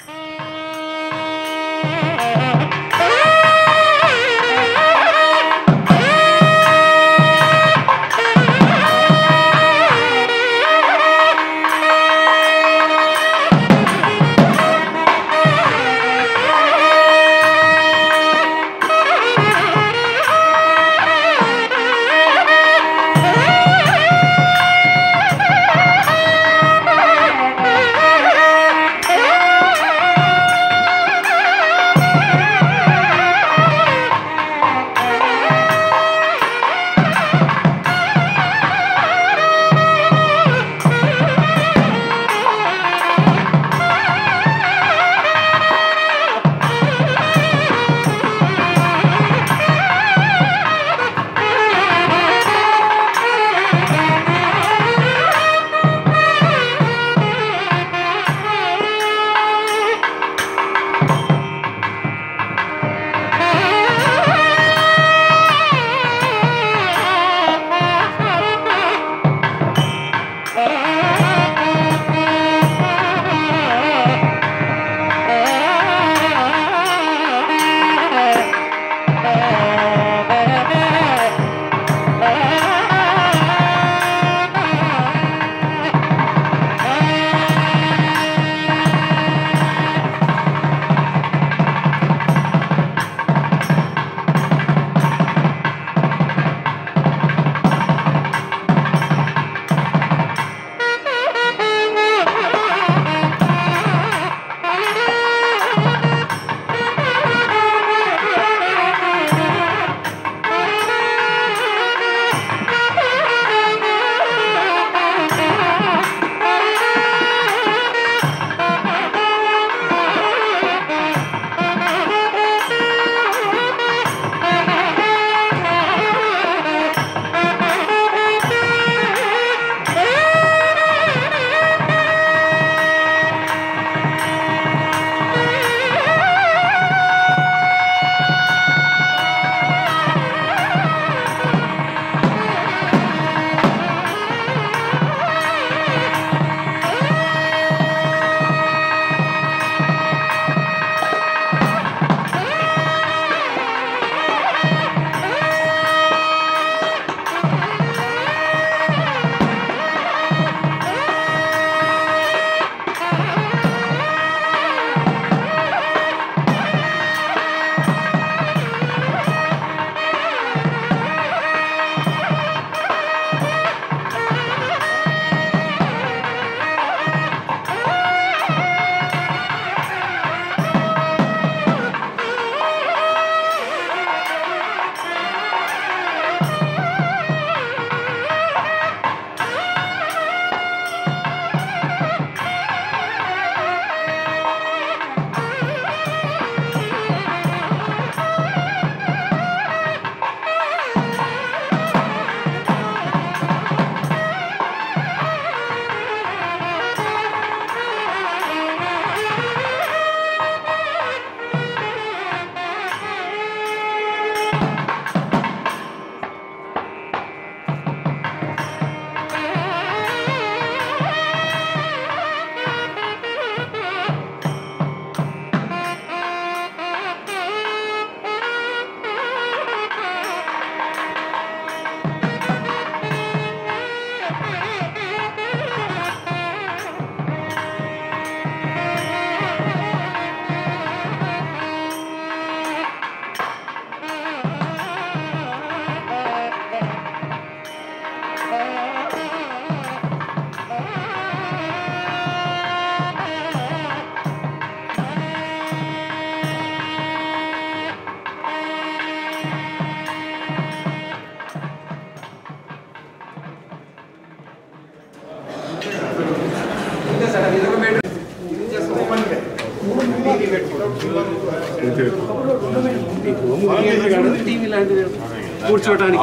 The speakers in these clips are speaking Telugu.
టీవీ లాంటిది కూర్చోవడానికి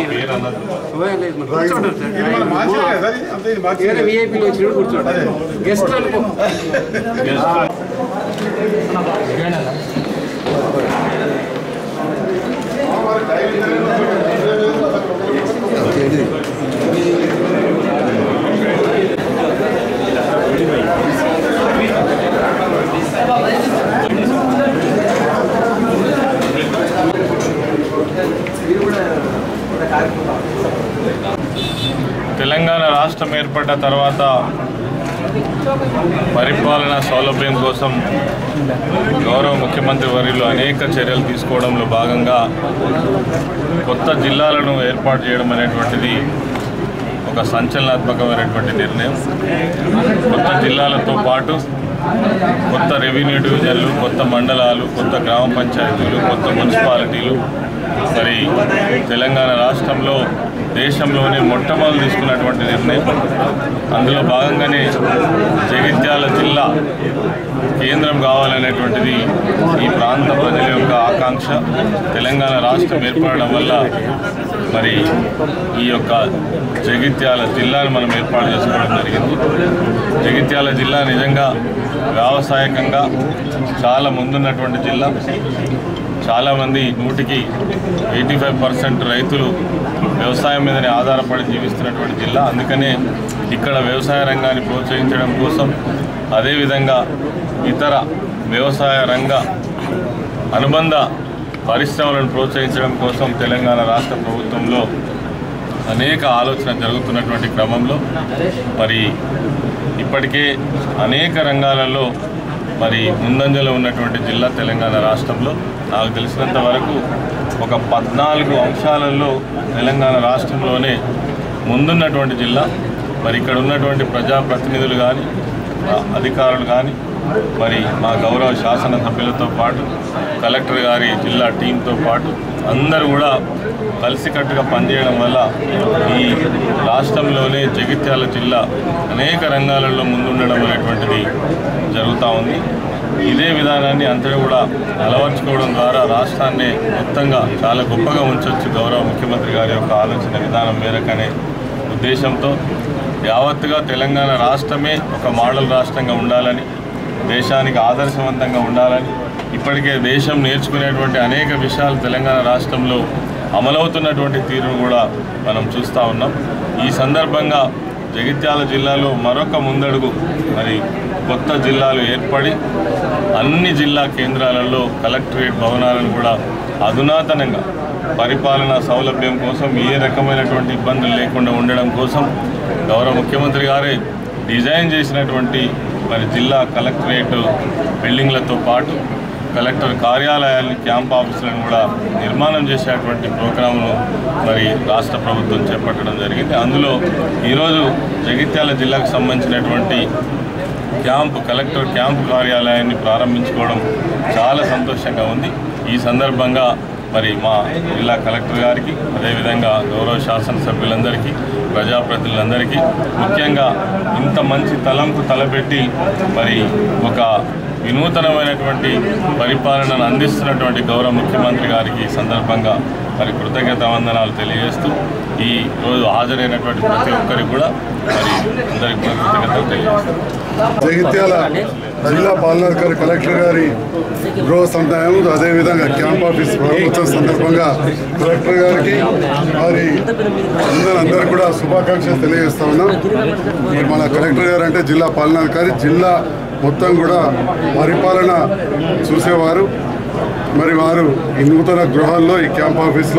లేదు మరి కూర్చోవడం సార్ వేరే విఐపీలు వచ్చినప్పుడు కూర్చోవడం గెస్ట్ అనుకో Thank ఏర్పడ్డ తర్వాత పరిపాలనా సౌలభ్యం కోసం గౌరవ ముఖ్యమంత్రి వర్యులు అనేక చర్యలు తీసుకోవడంలో భాగంగా కొత్త జిల్లాలను ఏర్పాటు చేయడం అనేటువంటిది ఒక సంచలనాత్మకమైనటువంటి నిర్ణయం కొత్త జిల్లాలతో పాటు కొత్త రెవెన్యూ డివిజన్లు కొత్త మండలాలు కొత్త గ్రామ పంచాయతీలు కొత్త మున్సిపాలిటీలు మరి తెలంగాణ రాష్ట్రంలో దేశంలోనే మొట్టమొదటి తీసుకున్నటువంటి నిర్ణయం అందులో భాగంగానే జగిత్యాల జిల్లా కేంద్రం కావాలనేటువంటిది ఈ ప్రాంత ప్రజల యొక్క ఆకాంక్ష తెలంగాణ రాష్ట్రం ఏర్పడడం వల్ల మరి ఈ యొక్క జగిత్యాల జిల్లాను మనం ఏర్పాటు చేసుకోవడం జరిగింది జగిత్యాల జిల్లా నిజంగా వ్యావసాయకంగా చాలా ముందున్నటువంటి జిల్లా చాలామంది నూటికి ఎయిటీ ఫైవ్ పర్సెంట్ రైతులు వ్యవసాయం మీదనే ఆధారపడి జీవిస్తున్నటువంటి జిల్లా అందుకనే ఇక్కడ వ్యవసాయ రంగాన్ని ప్రోత్సహించడం కోసం అదేవిధంగా ఇతర వ్యవసాయ రంగ అనుబంధ పరిశ్రమలను ప్రోత్సహించడం కోసం తెలంగాణ రాష్ట్ర ప్రభుత్వంలో అనేక ఆలోచన జరుగుతున్నటువంటి క్రమంలో మరి ఇప్పటికే అనేక రంగాలలో మరి ముందంజలో ఉన్నటువంటి జిల్లా తెలంగాణ రాష్ట్రంలో నాకు తెలిసినంత వరకు ఒక పద్నాలుగు అంశాలలో తెలంగాణ రాష్ట్రంలోనే ముందున్నటువంటి జిల్లా మరి ఇక్కడ ఉన్నటువంటి ప్రజాప్రతినిధులు కానీ అధికారులు కానీ మరి మా గౌరవ శాసనసభ్యులతో పాటు కలెక్టర్ గారి జిల్లా టీంతో పాటు అందరూ కూడా కలిసికట్టుగా పనిచేయడం వల్ల ఈ రాష్ట్రంలోనే జగిత్యాల జిల్లా అనేక రంగాలలో ముందుండడం అనేటువంటిది జరుగుతూ ఉంది ఇదే విధానాన్ని అంతటా కూడా అలవర్చుకోవడం ద్వారా రాష్ట్రాన్ని మొత్తంగా చాలా గొప్పగా ఉంచవచ్చు గౌరవ ముఖ్యమంత్రి గారి యొక్క ఆలోచన విధానం మేరకనే ఉద్దేశంతో యావత్తుగా తెలంగాణ రాష్ట్రమే ఒక మోడల్ రాష్ట్రంగా ఉండాలని దేశానికి ఆదర్శవంతంగా ఉండాలని ఇప్పటికే దేశం నేర్చుకునేటువంటి అనేక విషయాలు తెలంగాణ రాష్ట్రంలో అమలవుతున్నటువంటి తీరును కూడా మనం చూస్తూ ఉన్నాం ఈ సందర్భంగా జగిత్యాల జిల్లాలో మరొక ముందడుగు మరి కొత్త జిల్లాలు ఏర్పడి అన్ని జిల్లా కేంద్రాలలో కలెక్టరేట్ భవనాలను కూడా అధునాతనంగా పరిపాలనా సౌలభ్యం కోసం ఏ రకమైనటువంటి ఇబ్బందులు లేకుండా ఉండడం కోసం గౌరవ ముఖ్యమంత్రి గారే డిజైన్ చేసినటువంటి మరి జిల్లా కలెక్టరేట్ బిల్డింగ్లతో పాటు కలెక్టర్ కార్యాలయాల్ని క్యాంప్ ఆఫీసులను కూడా నిర్మాణం చేసేటువంటి ప్రోగ్రామును మరి రాష్ట్ర ప్రభుత్వం చేపట్టడం జరిగింది అందులో ఈరోజు జగిత్యాల జిల్లాకు సంబంధించినటువంటి క్యాంప్ కలెక్టర్ క్యాంప్ కార్యాలయాన్ని ప్రారంభించుకోవడం చాలా సంతోషంగా ఉంది ఈ సందర్భంగా మరి మా జిల్లా కలెక్టర్ గారికి అదేవిధంగా గౌరవ శాసనసభ్యులందరికీ ప్రజాప్రతినిధులందరికీ ముఖ్యంగా ఇంత మంచి తలంపు తలపెట్టి మరి ఒక వినూతనమైనటువంటి పరిపాలనను అందిస్తున్నటువంటి గౌరవ ముఖ్యమంత్రి గారికి ఈ సందర్భంగా మరి కృతజ్ఞత వందనాలు తెలియజేస్తూ ఈ రోజు హాజరైనటువంటి ప్రతి ఒక్కరికి కూడా మరి అందరికీ కూడా కృతజ్ఞతలు తెలియజేస్తాం జగిత్యాల జిల్లా పాలనాధికారి కలెక్టర్ గారి గృహ సంతాయం అదేవిధంగా క్యాంప్ ఆఫీస్ ప్రారంభోత్సవం సందర్భంగా కలెక్టర్ గారికి మరి అందరూ కూడా శుభాకాంక్షలు తెలియజేస్తా ఉన్నాం మరి మన కలెక్టర్ గారు అంటే జిల్లా పాలనాధికారి జిల్లా మొత్తం కూడా పరిపాలన చూసేవారు మరి వారు ఈ నూతన గృహాల్లో ఈ క్యాంప్ ఆఫీస్లో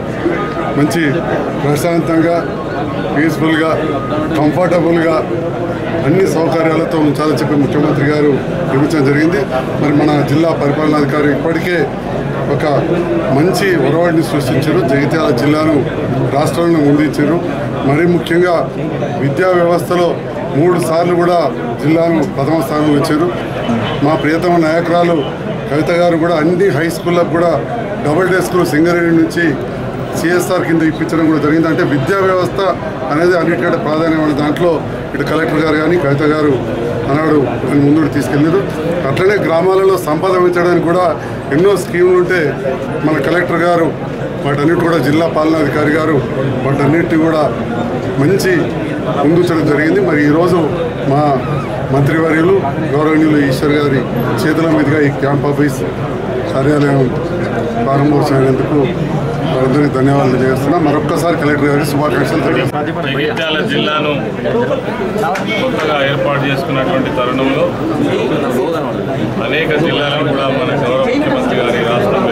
మంచి ప్రశాంతంగా పీస్ఫుల్గా కంఫర్టబుల్గా అన్ని సౌకర్యాలతో ఉంచాలని చెప్పి ముఖ్యమంత్రి గారు నిర్మించడం జరిగింది మరి మన జిల్లా పరిపాలనాధికారి ఇప్పటికే ఒక మంచి ఒరవడిని సృష్టించారు జగిత్యాల జిల్లాను రాష్ట్రంలో ముందించారు మరీ ముఖ్యంగా విద్యా వ్యవస్థలో మూడు సార్లు కూడా జిల్లాను ప్రథమ స్థానంలో ఇచ్చారు మా ప్రియతమ నాయకురాలు కవిత గారు కూడా అన్ని హై స్కూళ్ళకు కూడా డబుల్ డే స్కూల్ సింగరేణి నుంచి సిఎస్ఆర్ కింద ఇప్పించడం కూడా జరిగింది అంటే విద్యా వ్యవస్థ అనేది అన్నిటికంటే ప్రాధాన్యమైన దాంట్లో ఇటు కలెక్టర్ గారు కానీ కవిత గారు అన్నాడు దాన్ని ముందుకు తీసుకెళ్ళారు అట్లనే గ్రామాలలో సంపద పెంచడానికి కూడా ఎన్నో స్కీములు ఉంటే మన కలెక్టర్ గారు వాటన్నిటి కూడా జిల్లా పాలనాధికారి గారు వాటన్నిటిని కూడా మంచి ముందుంచడం జరిగింది మరి ఈరోజు మా మంత్రివర్యులు గౌరవనీయులు ఈశ్వర్ గారి చేతుల మీదుగా ఈ క్యాంప్ ఆఫీస్ కార్యాలయం ప్రారంభోత్సవమైనందుకు వారందరికీ ధన్యవాదాలు తెలియజేస్తున్నాం మరొక్కసారి కలెక్టర్ గారికి శుభాకాంక్షలు తెలియజేస్తున్నాం జగిత్యాల జిల్లాను కొత్తగా ఏర్పాటు చేసుకున్నటువంటి తరుణంలో అనేక జిల్లాలను కూడా మన గౌరవ ముఖ్యమంత్రి గారి రాష్ట్రంలో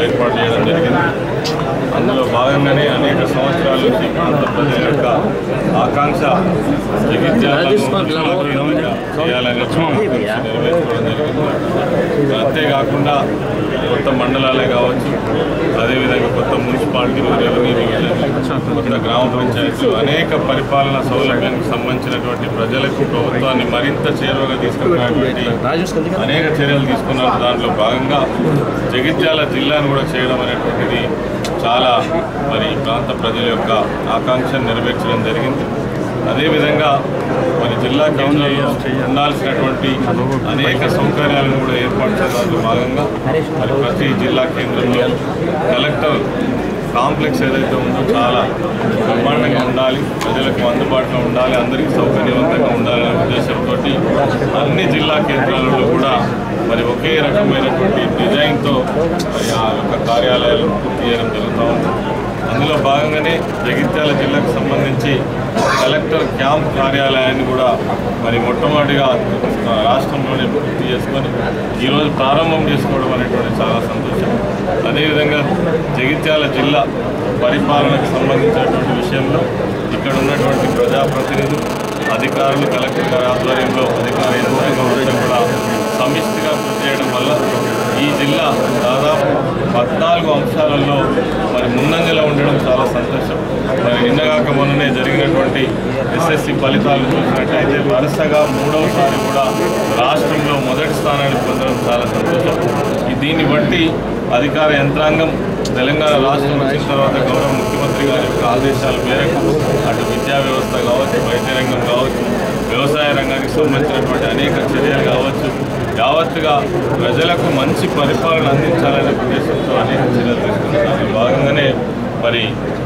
ఏర్పాటు చేయడం జరిగింది అందులో భాగంగానే అనేక సంవత్సరాల నుంచి ఈ ప్రాంత ప్రజల యొక్క ఆకాంక్ష జగిత్యాలను ముఖ్యమంత్రిగా చేయాలని నెరవేర్చుకోవడం జరిగింది అంతేకాకుండా కొత్త మండలాలే కావచ్చు అదేవిధంగా కొత్త మున్సిపాలిటీలు రెవెన్యూ డివిజన్ కొత్త గ్రామ పంచాయతీలు అనేక పరిపాలనా సౌలభ్యానికి సంబంధించినటువంటి ప్రజలకు ప్రభుత్వాన్ని మరింత చేరువగా తీసుకున్నటువంటి అనేక చర్యలు తీసుకున్నారు దాంట్లో భాగంగా జగిత్యాల జిల్లాను కూడా చేయడం అనేటువంటిది చాలా మరి ఈ ప్రాంత ప్రజల యొక్క ఆకాంక్షను నెరవేర్చడం జరిగింది అదేవిధంగా మరి జిల్లా కేంద్రంలో ఉండాల్సినటువంటి అనేక సౌకర్యాలను కూడా ఏర్పాటు చేయడంలో భాగంగా మరి ప్రతి జిల్లా కేంద్రంలో కలెక్టర్ కాంప్లెక్స్ ఏదైతే ఉందో చాలా బ్రహ్మాండంగా ఉండాలి ప్రజలకు అందుబాటులో ఉండాలి అందరికీ సౌకర్యవంతంగా ఉండాలనే ఉద్దేశంతో అన్ని జిల్లా కేంద్రాలలో కూడా మరి ఒకే రకమైనటువంటి డిజైన్తో మరి ఆ యొక్క కార్యాలయాలు పూర్తి చేయడం జరుగుతూ ఉంది అందులో భాగంగానే జగిత్యాల జిల్లాకు సంబంధించి కలెక్టర్ క్యాంప్ కార్యాలయాన్ని కూడా మరి మొట్టమొదటిగా ఆ, రాష్ట్రంలోనే పూర్తి చేసుకొని ఈరోజు ప్రారంభం చేసుకోవడం అనేటువంటి చాలా సంతోషం అదేవిధంగా జగిత్యాల జిల్లా పరిపాలనకు సంబంధించినటువంటి విషయంలో ఇక్కడ ఉన్నటువంటి ప్రజాప్రతినిధులు అధికారులు కలెక్టర్ గారి ఆధ్వర్యంలో అధికార యంత్రాంగం అంతా కూడా సమిష్టిగా కృషి చేయడం వల్ల ఈ జిల్లా దాదాపు పద్నాలుగు అంశాలలో మరి ముందంజలో ఉండడం చాలా సంతోషం మరి నిన్నగాక మొన్ననే జరిగినటువంటి ఎస్ఎస్సి ఫలితాలు చూసినట్టయితే వరుసగా మూడవసారి కూడా రాష్ట్రంలో మొదటి స్థానాన్ని పొందడం చాలా సంతోషం ఈ దీన్ని బట్టి అధికార యంత్రాంగం తెలంగాణ రాష్ట్రం వచ్చిన తర్వాత గౌరవ ముఖ్యమంత్రి గారి యొక్క ఆదేశాల మేరకు అటు విద్యా వ్యవస్థ కావచ్చు వైద్య రంగం కావచ్చు వ్యవసాయ రంగానికి సంబంధించినటువంటి అనేక చర్యలు కావచ్చు యావత్తుగా ప్రజలకు మంచి పరిపాలన అందించాలనే ఉద్దేశంతో అనేక చర్యలు తీసుకున్నారు దానిలో భాగంగానే మరి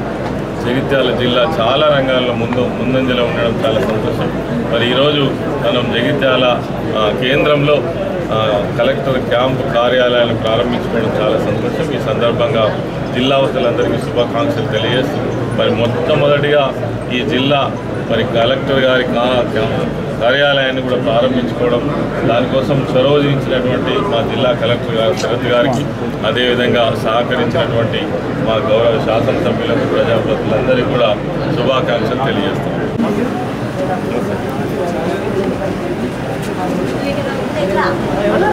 జగిత్యాల జిల్లా చాలా రంగాల్లో ముందు ముందంజలో ఉండడం చాలా సంతోషం మరి ఈరోజు మనం జగిత్యాల ఆ, కేంద్రంలో ఆ, కలెక్టర్ క్యాంప్ కార్యాలయాన్ని ప్రారంభించుకోవడం చాలా సంతోషం ఈ సందర్భంగా జిల్లా వస్తులందరికీ శుభాకాంక్షలు తెలియజేస్తూ మరి మొట్టమొదటిగా ఈ జిల్లా మరి కలెక్టర్ గారి కా- క్యా- కార్యాలయాన్ని కూడా ప్రారంభించుకోవడం దానికోసం చొరవ చూపించినటువంటి మా జిల్లా కలెక్టర్ గారు శరత్ గారికి అదేవిధంగా సహకరించినటువంటి మా గౌరవ శాసనసభ్యులకు ప్రజాప్రతినిధులందరికీ కూడా శుభాకాంక్షలు తెలియజేస్తాం